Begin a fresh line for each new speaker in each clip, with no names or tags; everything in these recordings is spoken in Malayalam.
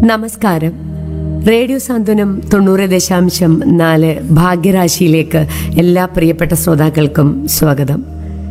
നമസ്കാരം റേഡിയോ സാന്ത്വനം തൊണ്ണൂറ് ദശാംശം നാല് ഭാഗ്യരാശിയിലേക്ക് എല്ലാ പ്രിയപ്പെട്ട ശ്രോതാക്കൾക്കും സ്വാഗതം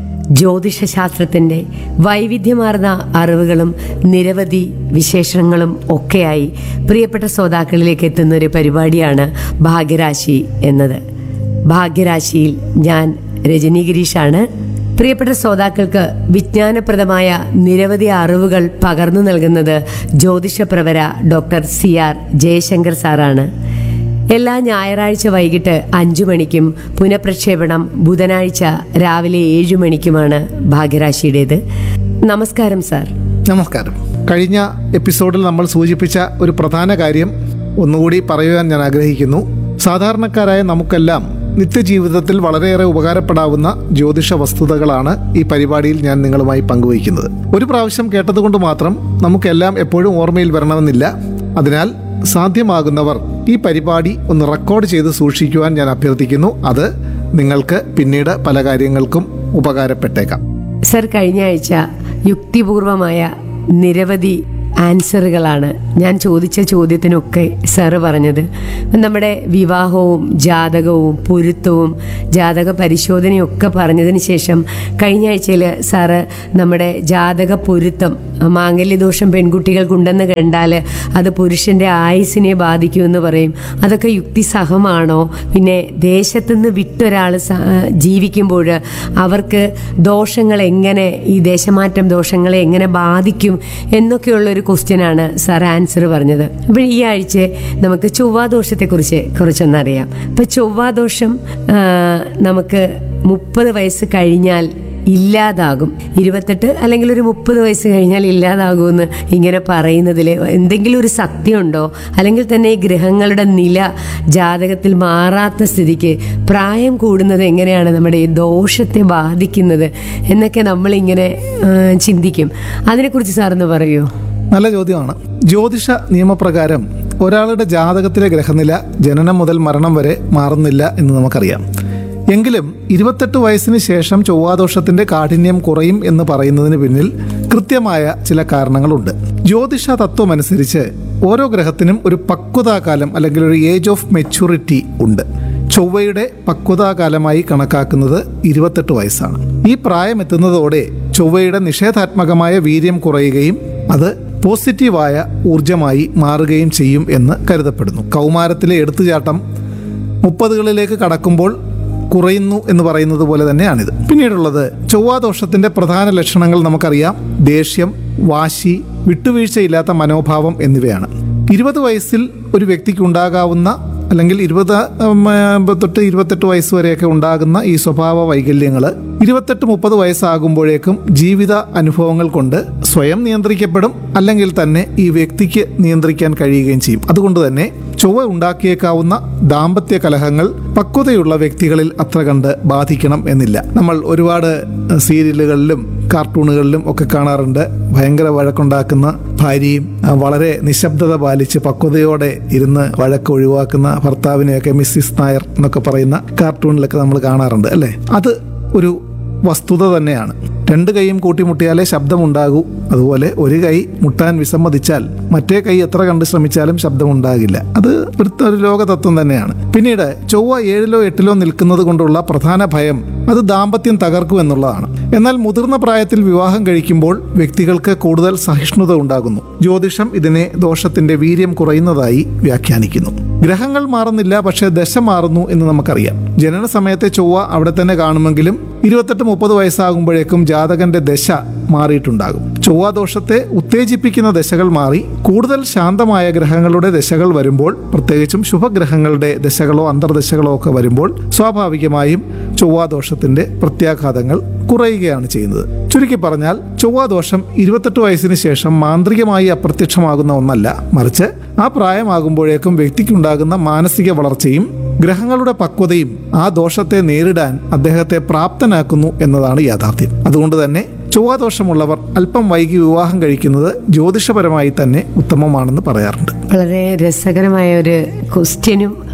ജ്യോതിഷശാസ്ത്രത്തിൻ്റെ വൈവിധ്യമാർന്ന അറിവുകളും നിരവധി വിശേഷങ്ങളും ഒക്കെയായി പ്രിയപ്പെട്ട ശ്രോതാക്കളിലേക്ക് എത്തുന്ന ഒരു പരിപാടിയാണ് ഭാഗ്യരാശി എന്നത് ഭാഗ്യരാശിയിൽ ഞാൻ രജനി ഗിരീഷാണ് പ്രിയപ്പെട്ട ശ്രോതാക്കൾക്ക് വിജ്ഞാനപ്രദമായ നിരവധി അറിവുകൾ പകർന്നു നൽകുന്നത് ജ്യോതിഷപ്രവര ഡോക്ടർ സി ആർ ജയശങ്കർ സാറാണ് എല്ലാ ഞായറാഴ്ച വൈകിട്ട് അഞ്ചു മണിക്കും പുനഃപ്രക്ഷേപണം ബുധനാഴ്ച രാവിലെ ഏഴു മണിക്കുമാണ് ഭാഗ്യരാശിയുടേത് നമസ്കാരം സാർ
നമസ്കാരം കഴിഞ്ഞ എപ്പിസോഡിൽ നമ്മൾ സൂചിപ്പിച്ച ഒരു പ്രധാന കാര്യം ഒന്നുകൂടി പറയുവാൻ ഞാൻ ആഗ്രഹിക്കുന്നു സാധാരണക്കാരായ നമുക്കെല്ലാം നിത്യജീവിതത്തിൽ വളരെയേറെ ഉപകാരപ്പെടാവുന്ന ജ്യോതിഷ വസ്തുതകളാണ് ഈ പരിപാടിയിൽ ഞാൻ നിങ്ങളുമായി പങ്കുവയ്ക്കുന്നത് ഒരു പ്രാവശ്യം കേട്ടതുകൊണ്ട് മാത്രം നമുക്കെല്ലാം എപ്പോഴും ഓർമ്മയിൽ വരണമെന്നില്ല അതിനാൽ സാധ്യമാകുന്നവർ ഈ പരിപാടി ഒന്ന് റെക്കോർഡ് ചെയ്ത് സൂക്ഷിക്കുവാൻ ഞാൻ അഭ്യർത്ഥിക്കുന്നു അത് നിങ്ങൾക്ക് പിന്നീട് പല കാര്യങ്ങൾക്കും ഉപകാരപ്പെട്ടേക്കാം
സർ കഴിഞ്ഞ ആഴ്ച യുക്തിപൂർവമായ നിരവധി ആൻസറുകളാണ് ഞാൻ ചോദിച്ച ചോദ്യത്തിനൊക്കെ സാറ് പറഞ്ഞത് നമ്മുടെ വിവാഹവും ജാതകവും പൊരുത്തവും ജാതക പരിശോധനയും ഒക്കെ പറഞ്ഞതിന് ശേഷം കഴിഞ്ഞ ആഴ്ചയിൽ സാറ് നമ്മുടെ ജാതക പൊരുത്തം മാംഗല്യദോഷം പെൺകുട്ടികൾക്കുണ്ടെന്ന് കണ്ടാൽ അത് പുരുഷന്റെ ആയുസിനെ ബാധിക്കുമെന്ന് പറയും അതൊക്കെ യുക്തിസഹമാണോ പിന്നെ ദേശത്തുനിന്ന് വിട്ടൊരാൾ സ- ജീവിക്കുമ്പോൾ അവർക്ക് ദോഷങ്ങൾ എങ്ങനെ ഈ ദേശമാറ്റം ദോഷങ്ങളെ എങ്ങനെ ബാധിക്കും എന്നൊക്കെയുള്ള ഒരു ക്വസ്റ്റ്യനാണ് സാർ ആൻസർ പറഞ്ഞത് അപ്പോൾ ഈ ആഴ്ച നമുക്ക് ചൊവ്വാദോഷത്തെക്കുറിച്ച് കുറച്ചൊന്നറിയാം ഇപ്പം ചൊവ്വാദോഷം ആ, നമുക്ക് മുപ്പത് വയസ്സ് കഴിഞ്ഞാൽ ഇല്ലാതാകും ഇരുപത്തെട്ട് അല്ലെങ്കിൽ ഒരു മുപ്പത് വയസ്സ് കഴിഞ്ഞാൽ ഇല്ലാതാകുമെന്ന് ഇങ്ങനെ പറയുന്നതിൽ എന്തെങ്കിലും ഒരു സത്യമുണ്ടോ അല്ലെങ്കിൽ തന്നെ ഈ ഗ്രഹങ്ങളുടെ നില ജാതകത്തിൽ മാറാത്ത സ്ഥിതിക്ക് പ്രായം കൂടുന്നത് എങ്ങനെയാണ് നമ്മുടെ ഈ ദോഷത്തെ ബാധിക്കുന്നത് എന്നൊക്കെ നമ്മളിങ്ങനെ ആ, ചിന്തിക്കും അതിനെക്കുറിച്ച് സാറൊന്ന് പറയുമോ
നല്ല ചോദ്യമാണ് ജ്യോതിഷ നിയമപ്രകാരം ഒരാളുടെ ജാതകത്തിലെ ഗ്രഹനില ജനനം മുതൽ മരണം വരെ മാറുന്നില്ല എന്ന് നമുക്കറിയാം എങ്കിലും ഇരുപത്തെട്ട് വയസ്സിന് ശേഷം ചൊവ്വാദോഷത്തിന്റെ കാഠിന്യം കുറയും എന്ന് പറയുന്നതിന് പിന്നിൽ കൃത്യമായ ചില കാരണങ്ങളുണ്ട് ജ്യോതിഷ തത്വം അനുസരിച്ച് ഓരോ ഗ്രഹത്തിനും ഒരു പക്വതാകാലം അല്ലെങ്കിൽ ഒരു ഏജ് ഓഫ് മെച്യൂരിറ്റി ഉണ്ട് ചൊവ്വയുടെ പക്വതാകാലമായി കണക്കാക്കുന്നത് ഇരുപത്തെട്ട് വയസ്സാണ് ഈ പ്രായം എത്തുന്നതോടെ ചൊവ്വയുടെ നിഷേധാത്മകമായ വീര്യം കുറയുകയും അത് പോസിറ്റീവായ ഊർജമായി മാറുകയും ചെയ്യും എന്ന് കരുതപ്പെടുന്നു കൗമാരത്തിലെ എടുത്തുചാട്ടം മുപ്പതുകളിലേക്ക് കടക്കുമ്പോൾ കുറയുന്നു എന്ന് പറയുന്നത് പോലെ തന്നെയാണിത് പിന്നീടുള്ളത് ചൊവ്വാദോഷത്തിന്റെ പ്രധാന ലക്ഷണങ്ങൾ നമുക്കറിയാം ദേഷ്യം വാശി വിട്ടുവീഴ്ചയില്ലാത്ത മനോഭാവം എന്നിവയാണ് ഇരുപത് വയസ്സിൽ ഒരു വ്യക്തിക്ക് ഉണ്ടാകാവുന്ന അല്ലെങ്കിൽ ഇരുപത് ഉം, ആ, തൊട്ട് ഇരുപത്തെട്ട് വയസ്സ് വരെയൊക്കെ ഉണ്ടാകുന്ന ഈ സ്വഭാവ വൈകല്യങ്ങൾ ഇരുപത്തെട്ട് മുപ്പത് വയസ്സാകുമ്പോഴേക്കും ജീവിത അനുഭവങ്ങൾ കൊണ്ട് സ്വയം നിയന്ത്രിക്കപ്പെടും അല്ലെങ്കിൽ തന്നെ ഈ വ്യക്തിക്ക് നിയന്ത്രിക്കാൻ കഴിയുകയും ചെയ്യും അതുകൊണ്ട് തന്നെ ചൊവ്വ ഉണ്ടാക്കിയേക്കാവുന്ന ദാമ്പത്യ കലഹങ്ങൾ പക്വതയുള്ള വ്യക്തികളിൽ അത്ര കണ്ട് ബാധിക്കണം എന്നില്ല നമ്മൾ ഒരുപാട് സീരിയലുകളിലും കാർട്ടൂണുകളിലും ഒക്കെ കാണാറുണ്ട് ഭയങ്കര വഴക്കുണ്ടാക്കുന്ന ഭാര്യയും ആ, വളരെ നിശബ്ദത പാലിച്ച് പക്വതയോടെ ഇരുന്ന് വഴക്ക് ഒഴിവാക്കുന്ന ഭർത്താവിനെയൊക്കെ മിസ്സിസ് നായർ എന്നൊക്കെ പറയുന്ന കാർട്ടൂണിലൊക്കെ നമ്മൾ കാണാറുണ്ട് അല്ലേ അത് ഒരു വസ്തുത തന്നെയാണ് രണ്ട് കൈയും കൂട്ടിമുട്ടിയാലേ ശബ്ദമുണ്ടാകൂ അതുപോലെ ഒരു കൈ മുട്ടാൻ വിസമ്മതിച്ചാൽ മറ്റേ കൈ എത്ര കണ്ട് ശ്രമിച്ചാലും ശബ്ദമുണ്ടാകില്ല അത് ഒരു ഒരു ലോകതത്വം തന്നെയാണ് പിന്നീട് ചൊവ്വ ഏഴിലോ എട്ടിലോ നിൽക്കുന്നത് കൊണ്ടുള്ള പ്രധാന ഭയം അത് ദാമ്പത്യം തകർക്കും എന്നുള്ളതാണ് എന്നാൽ മുതിർന്ന പ്രായത്തിൽ വിവാഹം കഴിക്കുമ്പോൾ വ്യക്തികൾക്ക് കൂടുതൽ സഹിഷ്ണുത ഉണ്ടാകുന്നു ജ്യോതിഷം ഇതിനെ ദോഷത്തിന്റെ വീര്യം കുറയുന്നതായി വ്യാഖ്യാനിക്കുന്നു ഗ്രഹങ്ങൾ മാറുന്നില്ല പക്ഷേ ദശ മാറുന്നു എന്ന് നമുക്കറിയാം ജനന സമയത്തെ ചൊവ്വ അവിടെ തന്നെ കാണുമെങ്കിലും ഇരുപത്തെട്ട് മുപ്പത് വയസ്സാകുമ്പോഴേക്കും ജാതകന്റെ ദശ മാറിയിട്ടുണ്ടാകും ചൊവ്വാദോഷത്തെ ഉത്തേജിപ്പിക്കുന്ന ദശകൾ മാറി കൂടുതൽ ശാന്തമായ ഗ്രഹങ്ങളുടെ ദശകൾ വരുമ്പോൾ പ്രത്യേകിച്ചും ശുഭഗ്രഹങ്ങളുടെ ദശകളോ അന്തർദശകളോ ഒക്കെ വരുമ്പോൾ സ്വാഭാവികമായും ചൊവ്വാദോഷത്തിന്റെ പ്രത്യാഘാതങ്ങൾ കുറയുകയാണ് ചെയ്യുന്നത് ചുരുക്കി പറഞ്ഞാൽ ചൊവ്വാദോഷം ഇരുപത്തെട്ട് വയസ്സിന് ശേഷം മാന്ത്രികമായി അപ്രത്യക്ഷമാകുന്ന ഒന്നല്ല മറിച്ച് ആ പ്രായമാകുമ്പോഴേക്കും വ്യക്തിക്കുണ്ടാകുന്ന മാനസിക വളർച്ചയും ഗ്രഹങ്ങളുടെ പക്വതയും ആ ദോഷത്തെ നേരിടാൻ അദ്ദേഹത്തെ പ്രാപ്തനാക്കുന്നു എന്നതാണ് യാഥാർത്ഥ്യം അതുകൊണ്ട് തന്നെ ചൊവ്വാദോഷമുള്ളവർ അല്പം വൈകി വിവാഹം കഴിക്കുന്നത് ജ്യോതിഷപരമായി തന്നെ ഉത്തമമാണെന്ന് പറയാറുണ്ട്
വളരെ രസകരമായ ഒരു ക്വസ്റ്റ്യനും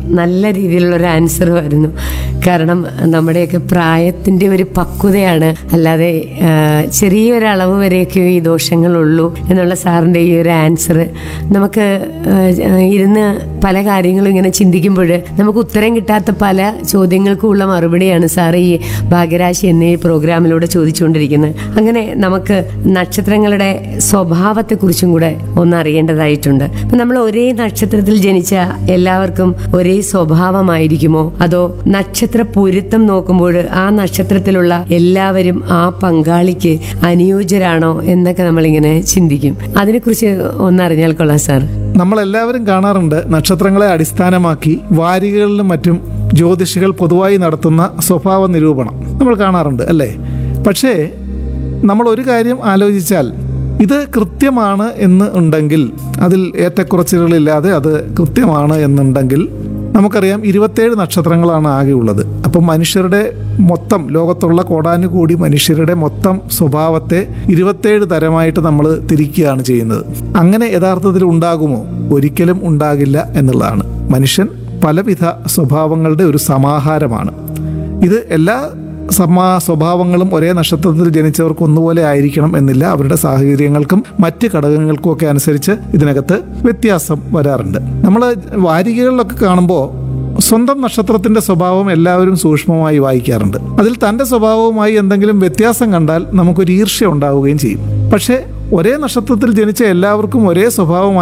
നല്ല രീതിയിലുള്ള ഒരു ആൻസർ വരുന്നു കാരണം നമ്മുടെയൊക്കെ പ്രായത്തിൻ്റെ ഒരു പക്വതയാണ് അല്ലാതെ ആ, ചെറിയൊരളവ് വരെയൊക്കെ ഈ ദോഷങ്ങളുള്ളൂ എന്നുള്ള സാറിൻ്റെ ഈ ഒരു ആൻസർ നമുക്ക് ആ, ഇരുന്ന് പല കാര്യങ്ങളും ഇങ്ങനെ ചിന്തിക്കുമ്പോൾ നമുക്ക് ഉത്തരം കിട്ടാത്ത പല ചോദ്യങ്ങൾക്കുമുള്ള മറുപടിയാണ് സാർ ഈ ഭാഗ്യരാശി എന്ന ഈ പ്രോഗ്രാമിലൂടെ ചോദിച്ചുകൊണ്ടിരിക്കുന്നത് അങ്ങനെ നമുക്ക് നക്ഷത്രങ്ങളുടെ സ്വഭാവത്തെക്കുറിച്ചും കൂടെ ഒന്ന് അറിയേണ്ടതായിട്ടുണ്ട് അപ്പം നമ്മൾ ഒരേ നക്ഷത്രത്തിൽ ജനിച്ച എല്ലാവർക്കും ഒരേ സ്വഭാവമായിരിക്കുമോ അതോ നക്ഷത്ര പൊരുത്തം നോക്കുമ്പോൾ ആ നക്ഷത്രത്തിലുള്ള എല്ലാവരും ആ പങ്കാളിക്ക് അനുയോജ്യരാണോ എന്നൊക്കെ നമ്മളിങ്ങനെ ചിന്തിക്കും അതിനെക്കുറിച്ച് ഒന്നറിഞ്ഞാൽ കൊള്ളാം സാർ
നമ്മളെല്ലാവരും കാണാറുണ്ട് നക്ഷത്രങ്ങളെ അടിസ്ഥാനമാക്കി വാരികകളിലും മറ്റും ജ്യോതിഷികൾ പൊതുവായി നടത്തുന്ന സ്വഭാവ നിരൂപണം നമ്മൾ കാണാറുണ്ട് അല്ലേ പക്ഷേ നമ്മൾ ഒരു കാര്യം ആലോചിച്ചാൽ ഇത് കൃത്യമാണ് എന്ന് ഉണ്ടെങ്കിൽ അതിൽ ഏറ്റക്കുറച്ചിലുകളില്ലാതെ അത് കൃത്യമാണ് എന്നുണ്ടെങ്കിൽ നമുക്കറിയാം ഇരുപത്തേഴ് നക്ഷത്രങ്ങളാണ് ആകെ ഉള്ളത് അപ്പം മനുഷ്യരുടെ മൊത്തം ലോകത്തുള്ള കോടാനുകൂടി മനുഷ്യരുടെ മൊത്തം സ്വഭാവത്തെ ഇരുപത്തേഴ് തരമായിട്ട് നമ്മൾ തിരിക്കുകയാണ് ചെയ്യുന്നത് അങ്ങനെ യഥാർത്ഥത്തിൽ ഉണ്ടാകുമോ ഒരിക്കലും ഉണ്ടാകില്ല എന്നുള്ളതാണ് മനുഷ്യൻ പലവിധ സ്വഭാവങ്ങളുടെ ഒരു സമാഹാരമാണ് ഇത് എല്ലാ സമാ സ്വഭാവങ്ങളും ഒരേ നക്ഷത്രത്തിൽ ജനിച്ചവർക്ക് ഒന്നുപോലെ ആയിരിക്കണം എന്നില്ല അവരുടെ സാഹചര്യങ്ങൾക്കും മറ്റ് ഘടകങ്ങൾക്കും ഒക്കെ അനുസരിച്ച് ഇതിനകത്ത് വ്യത്യാസം വരാറുണ്ട് നമ്മൾ വാരികകളിലൊക്കെ കാണുമ്പോൾ സ്വന്തം നക്ഷത്രത്തിന്റെ സ്വഭാവം എല്ലാവരും സൂക്ഷ്മമായി വായിക്കാറുണ്ട് അതിൽ തന്റെ സ്വഭാവവുമായി എന്തെങ്കിലും വ്യത്യാസം കണ്ടാൽ നമുക്കൊരു ഈർഷ്യ ഉണ്ടാവുകയും ചെയ്യും പക്ഷേ ഒരേ നക്ഷത്രത്തിൽ ജനിച്ച എല്ലാവർക്കും ഒരേ സ്വഭാവമായി